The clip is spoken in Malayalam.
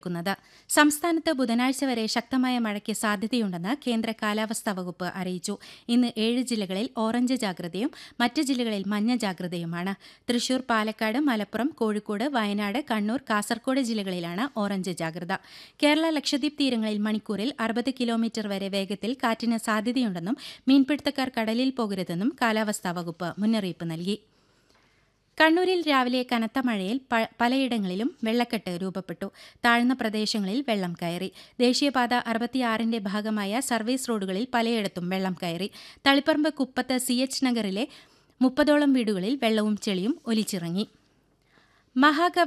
ക്കുന്നത് സംസ്ഥാനത്ത് ബുധനാഴ്ച വരെ ശക്തമായ മഴയ്ക്ക് സാധ്യതയുണ്ടെന്ന് കേന്ദ്ര കാലാവസ്ഥാ വകുപ്പ് അറിയിച്ചു ഇന്ന് ഏഴ് ജില്ലകളിൽ ഓറഞ്ച് ജാഗ്രതയും മറ്റ് ജില്ലകളിൽ മഞ്ഞ ജാഗ്രതയുമാണ് തൃശൂർ പാലക്കാട് മലപ്പുറം കോഴിക്കോട് വയനാട് കണ്ണൂർ കാസർഗോഡ് ജില്ലകളിലാണ് ഓറഞ്ച് ജാഗ്രത കേരള ലക്ഷദ്വീപ് തീരങ്ങളിൽ മണിക്കൂറിൽ അറുപത് കിലോമീറ്റർ വരെ വേഗത്തിൽ കാറ്റിന് സാധ്യതയുണ്ടെന്നും മീൻപിടുത്തക്കാർ കടലിൽ പോകരുതെന്നും കാലാവസ്ഥാ വകുപ്പ് മുന്നറിയിപ്പ് നൽകി കണ്ണൂരിൽ രാവിലെ കനത്ത മഴയിൽ പ- പലയിടങ്ങളിലും വെള്ളക്കെട്ട് രൂപപ്പെട്ടു താഴ്ന്ന പ്രദേശങ്ങളിൽ വെള്ളം കയറി ദേശീയപാത അറുപത്തിയാറിന്റെ ഭാഗമായ സർവീസ് റോഡുകളിൽ പലയിടത്തും വെള്ളം കയറി തളിപ്പറമ്പ് കുപ്പത്ത് സി എച്ച് നഗറിലെ മുപ്പതോളം വീടുകളിൽ വെള്ളവും ചെളിയും ഒലിച്ചിറങ്ങി മഹാകവി